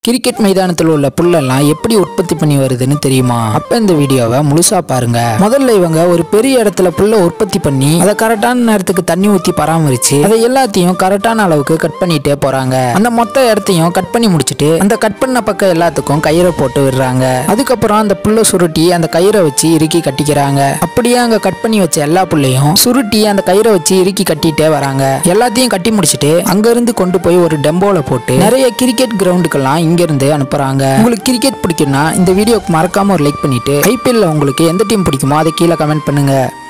cricket மைதானத்தில் உள்ள புல்லெல்லாம் எப்படி உற்பத்தி பண்ணி வருதுன்னு தெரியுமா அப்ப இந்த வீடியோவை முழுசா பாருங்க முதல்ல இவங்க ஒரு பெரிய இடத்துல புல்லை உற்பத்தி பண்ணி அதை கரெக்டான நேரத்துக்கு தண்ணி ஊத்தி பராமரிச்சு அதை எல்லாத்தையும் கரெக்டான அளவுக்கு கட் பண்ணிட்டே போறாங்க அந்த மொத்த இடத்தையும் கட் பண்ணி முடிச்சிட்டு அந்த கட் பண்ண பக்கம் எல்லாத்துக்கும் கயிறை போட்டு விடுறாங்க அதுக்கப்புறம் அந்த புல்லை சுருட்டி அந்த கயிறை வச்சு இறுக்கி கட்டிக்கிறாங்க அப்படியே அங்க கட் பண்ணி வச்ச எல்லா புல்லையும் சுருட்டி அந்த கயிறை வச்சு இறுக்கி கட்டிட்டே வராங்க எல்லாத்தையும் கட்டி முடிச்சிட்டு அங்க இருந்து கொண்டு போய் ஒரு டெம்போல போட்டு நிறைய கிரிக்கெட் கிரவுண்டுக்கெல்லாம் இங்க இருந்து அனுப்புறாங்க உங்களுக்கு கிரிக்கெட் பிடிக்கும்னா இந்த வீடியோக்கு மறக்காம ஒரு லைக் பண்ணிட்டு ஐபிஎல்ல உங்களுக்கு எந்த டீம் பிடிக்குமோ அதை கீழே கமெண்ட் பண்ணுங்க